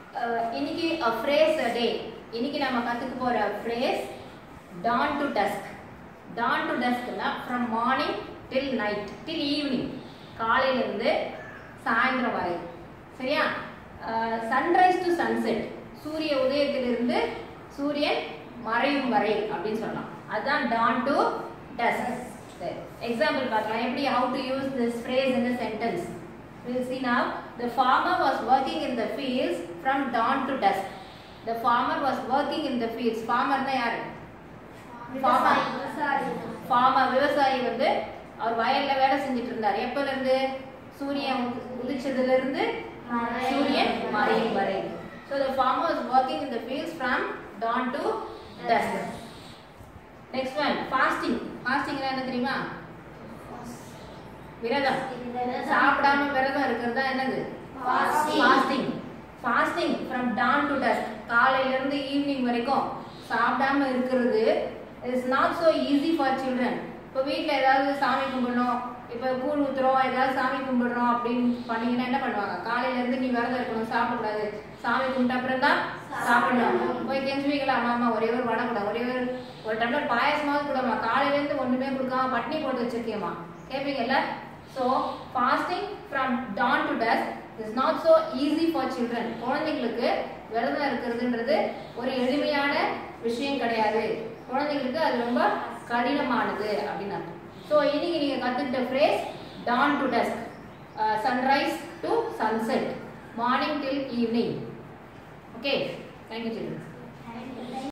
இன்னைக்கு ஃப்ரேஸ் டே இன்னைக்கு நம்ம கற்றுக்க போகிற phrase dawn to dusk dawn to டஸ்க்னா from morning till night till evening காலையிலேருந்து சாயந்தரம் வரை சரியா சன்ரைஸ் டு சன்செட் சூரிய உதயத்திலிருந்து சூரியன் மறையும் வரை அப்படின்னு சொல்லலாம் அதுதான் டான் டு டஸ்க் எக்ஸாம்பிள் பார்க்கலாம் எப்படி how to use this phrase in the sentence We'll see now. The farmer was working in the fields from dawn to dusk. The farmer was working in the fields. Farmer na யாரு? Farmer. Farmer விவசாயி வந்து அவர் வயல்ல வேலை செஞ்சுட்டு இருந்தார் எப்பல இருந்து சூரியன் உதி- உதிச்சதுல இருந்து சூரியன் மறையும் வரை So the farmer was working in the fields from dawn to dusk. Next one, fasting. Fasting என்ன தெரியுமா? விரதம் சாப்பிடாம விரதம் இருக்கிறது தான் என்னது Fasting. Fasting fasting from dawn to dusk காலையில இருந்து ஈவினிங் வரைக்கும் சாப்பிடாம இருக்கிறது is not so easy for children இப்போ வீட்டில் ஏதாவது சாமி கும்பிடணும் இப்போ கூழ் ஊத்துறோம் ஏதாவது சாமி கும்பிடுறோம் அப்படின்னு பண்ணீங்கன்னா என்ன பண்ணுவாங்க காலையில இருந்து நீ விரதம் இருக்கணும் சாப்பிடக்கூடாது சாமி கும்பிட்ட அப்புறம் தான் சாப்பிடணும் போய் கெஞ்சுவீங்களா அம்மா அம்மா ஒரே ஒரு வடை கூட ஒரே ஒரு ஒரு டம்ளர் பாயசமாவது கூடமா காலையில இருந்து ஒண்ணுமே கொடுக்காம பட்னி போட்டு வச்சிருக்கியம்மா கேட்பீங்கல்ல so fasting from dawn to dusk is not so easy for children குழந்தைங்களுக்கு விரதம் இருக்கிறதுன்றது ஒரு எளிமையான விஷயம் கிடையாது குழந்தைங்களுக்கு அது ரொம்ப கடினமானது அப்படின்னு அர்த்தம் ஸோ இன்னைக்கு நீங்கள் கற்றுக்கிட்ட phrase dawn to dusk sunrise to sunset morning till evening okay thank you children